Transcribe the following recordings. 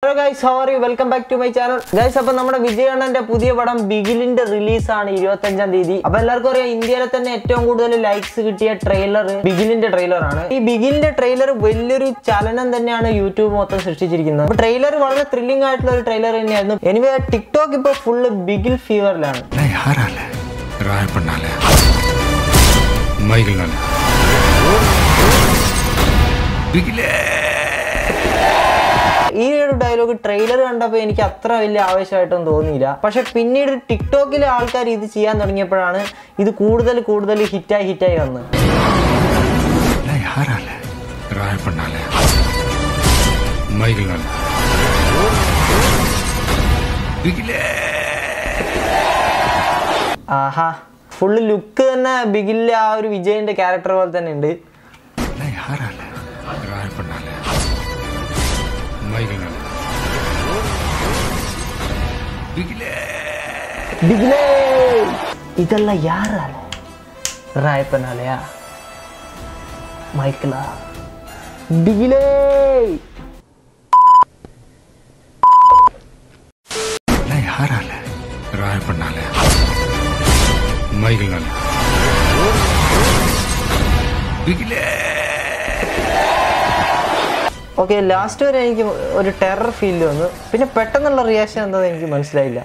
Hello guys sorry welcome back to my channel guys അപ്പൊ നമ്മുടെ വിജയണ്ണന്റെ പുതിയ പടം ബിഗിലിന്റെ റിലീസ് ആണ് ഇരുപത്തഞ്ചാം തീയതി അപ്പൊ എല്ലാവർക്കും അറിയാം ഇന്ത്യയിലെ തന്നെ ഏറ്റവും കൂടുതൽ ലൈക്സ് കിട്ടിയ ട്രെയിലർ ബിഗിലിന്റെ ട്രെയിലർ ആണ് ഈ ബിഗിലിന്റെ ട്രെയിലർ വലിയൊരു ചലനം തന്നെയാണ് യൂട്യൂബ് മൊത്തം സൃഷ്ടിച്ചിരിക്കുന്നത് അപ്പൊ ട്രെയിലർ വളരെ ത്രില്ലിംഗ് ആയിട്ടുള്ള ഒരു ട്രെയിലർ തന്നെയായിരുന്നു എനിവേ ടിക്ടോക്ക് ഇപ്പൊ ഫുള്ള് ബിഗിൽ ഫീവറിലാണ് नहीं हारा ले राय पन्ना ले मैगल ले बिगले ഈ ഒരു ഡയലോഗ് ട്രെയിലർ കണ്ടപ്പോൾ എനിക്ക് അത്ര വലിയ ആവശ്യമായിട്ടൊന്നും തോന്നിയില്ല പക്ഷെ പിന്നീട് ടിക്ടോക്കിലെ ആൾക്കാർ ഇത് ചെയ്യാൻ തുടങ്ങിയപ്പോഴാണ് ഇത് കൂടുതൽ കൂടുതൽ ഹിറ്റായി ഹിറ്റായി വന്നത് नहीं हारा ले राय पन्ना ले मैगल ले बिगले ആഹാ ഫുള്ള് ലുക്ക് തന്നെ ബിഗിലെ ആ ഒരു വിജയന്റെ ക്യാരക്ടർ പോലെ തന്നെ ഉണ്ട് नहीं हारा ले राय पन्ना ले मैगल ले बिगले ബിഗിലേ ഇതല്ല യാറാണ് റായപ്പനാലയാ മൈക്കിള ബിഗിലേ नहीं हारा ले राय पन्ना ले मैगल ले बिगले ഓക്കെ ലാസ്റ്റ് വരെ എനിക്ക് ഒരു ടെറർ ഫീൽ വന്നു പിന്നെ പെട്ടെന്നുള്ള റിയാക്ഷൻ എന്താണെന്ന് എനിക്ക് മനസ്സിലായില്ല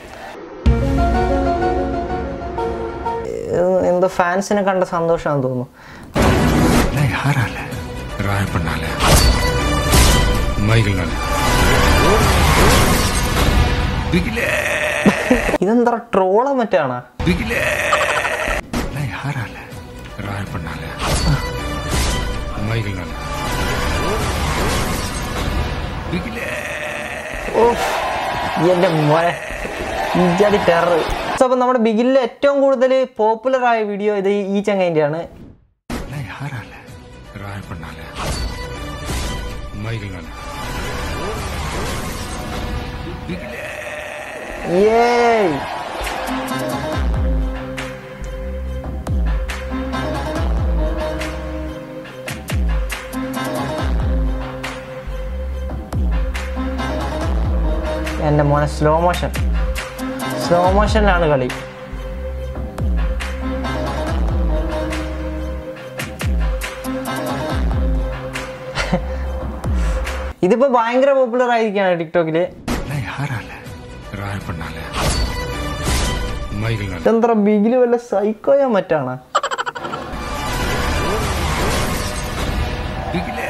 ഏഹ് എന്തോ ഫാൻസിനെ കണ്ട സന്തോഷമാണെന്ന് തോന്നുന്നു नहीं हारा ले राय पन्ना ले मैगल ले बिगले ഇതെന്താ ട്രോള മറ്റാണ് बिगले नहीं हारा ले राय पन्ना ले मैगल ले बिगले എന്റെ മോനെ ഇജാതി ടെറർ അപ്പൊ നമ്മുടെ ബിഗിലെ ഏറ്റവും കൂടുതൽ പോപ്പുലർ ആയ വീഡിയോ ഇത് ഈ ചങ്ങൈൻ്റെ ആണ് नहीं हारा ले राय पन्ना ले मैगल ले बिगले ഏയ് എൻ്റെ മോനെ സ്ലോ മോഷൻ സ്ലോ മോഷനിലാണ് കളി ഇതിപ്പോ ഭയങ്കര പോപ്പുലർ ആയിരിക്കാണ് ടിക്ടോക്കില് नहीं हारा ले राय पन्ना ले मैगल ले ഇതെന്താ ബിഗില് വല്ല സൈക്കോയോ മറ്റാണ് बिगले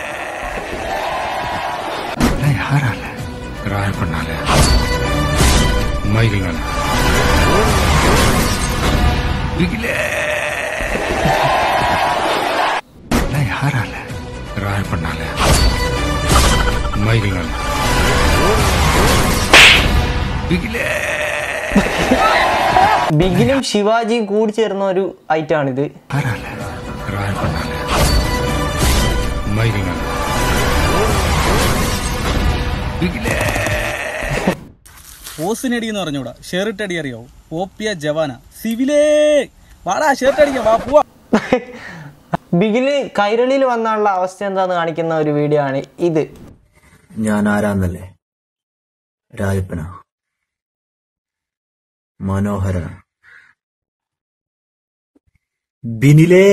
नहीं हारा ले राय पन्ना ले मैगल ले बिगले नहीं हारा ले राय पन्ना ले मैगल ले बिगले ബിഗിലും ശിവാജിയും കൂടി ചേർന്ന ഒരു ഐറ്റാണിത് हारा ले राय पन्ना ले मैगल ले बिगले ഓസിനടി എന്ന് പറഞ്ഞൂടാ ഷെയറിട്ട് അടി അറിയാവോ പോപ്പിയ ജവാന സിവിലേ വാടാ ഷർട്ട് അടിക്കാം വാ പോവാ ബിഗില് കൈരളിയിൽ വന്നുള്ള അവസ്ഥ എന്താന്ന് കാണിക്കുന്ന ഒരു വീഡിയോ ആണ് ഇത് ഞാൻ ആരാന്നല്ലേ രായപ്പന മനോഹരൻ ബിനിലേ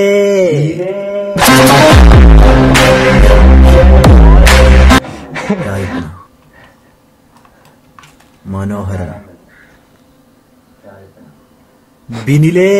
രായപ്പന മനോഹരൻ ബിനിലേ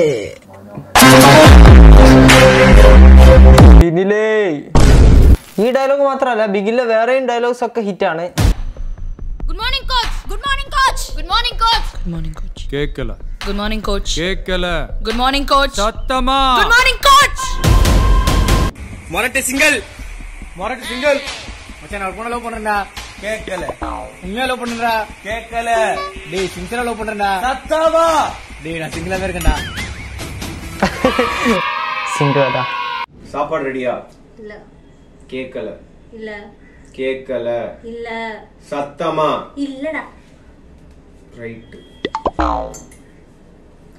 ബിനിലേ ഈ ഡയലോഗ് മാത്രമല്ല ബിഗിലെ വേറെയും ഡയലോഗ്സ് ഒക്കെ ഹിറ്റാണ് Good morning, coach. Good morning, coach. Good morning, coach. Good morning, coach. കേക്കല Good morning, coach. കേക്കല Good morning, coach. சத்தமா Good morning, coach. மொரட்டு சிங்கல் மொரட்டு சிங்கல் மச்சான் நான் ஒரு பொண்ணை லவ் பண்றேன்டா கேட்கல உண்மையா லவ் பண்றா கேட்கல டேய் சின்சியரா லவ் பண்றேன்டா சத்தாவா டேய் நான் சிங்கிளாவே இருக்கேன்டா സിംഗിൾ അതാ சாப்பாடு ரெடியா இல்ல கேட்கல இல்ல கேட்கல இல்ல சத்தமா இல்லடா ரைட்டு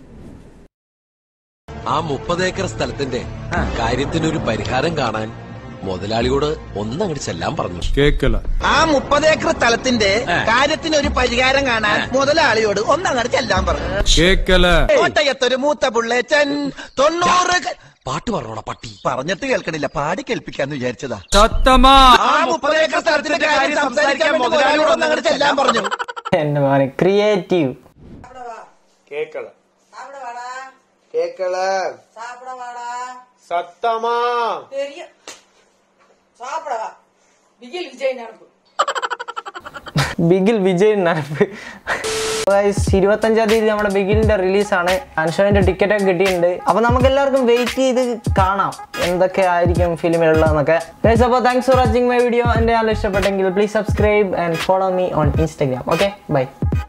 ആ മുപ്പത് ഏക്കർ സ്ഥലത്തിന്റെ കാര്യത്തിനൊരു പരിഹാരം കാണാൻ മുതലാളിയോട് ഒന്നങ്ങോട്ട് ചെല്ലാൻ പറഞ്ഞു കേക്കല ആ മുപ്പത് ഏക്കർ സ്ഥലത്തിന്റെ കാര്യത്തിന് ഒരു പരിഹാരം കാണാൻ മുതലാളിയോട് ഒന്നങ്ങനെ ചെല്ലാൻ പറഞ്ഞു കേക്കല കോട്ടയത്തൊരു മൂത്ത പുള്ളേച്ചൻ തൊണ്ണൂറ് ക- പാട്ട് പറഞ്ഞോടാ പട്ടി പറഞ്ഞിട്ട് കേൾക്കണില്ല പാടി കേൾപ്പിക്കാന്ന് വിചാരിച്ചതാ സത്തമാ ആ മുപ്പത് ഏക്കർ സ്ഥലത്തിന്റെ കാര്യം സംസാരിക്കാൻ മുതലാളിയോട് ഒന്നങ്ങനെ ചെല്ലാൻ പറഞ്ഞു എന്റെ മോനെ ക്രിയേറ്റീവ് കേക്കല കേക്കല சத்தமா தெரியும் சாப்பிடவா பிகில் விஜய் நடப்பு ബിഗിൽ വിജയ് നരപ്പ് Guys, ഇരുപത്തഞ്ചാം തീയതി നമ്മുടെ ബിഗിലിന്റെ റിലീസാണ് അൻഷോന്റെ ടിക്കറ്റ് ഒക്കെ കിട്ടിയിട്ടുണ്ട് അപ്പൊ നമുക്ക് എല്ലാവർക്കും വെയിറ്റ് ചെയ്ത് കാണാം എന്തൊക്കെ ആയിരിക്കും ഫിലിമിലുള്ളതെന്നൊക്കെ ഗൈസ് അപ്പോൾ thanks for watching my video എന്റെ ചാനൽ ഇഷ്ടപ്പെട്ടെങ്കിൽ please subscribe and follow me on Instagram okay by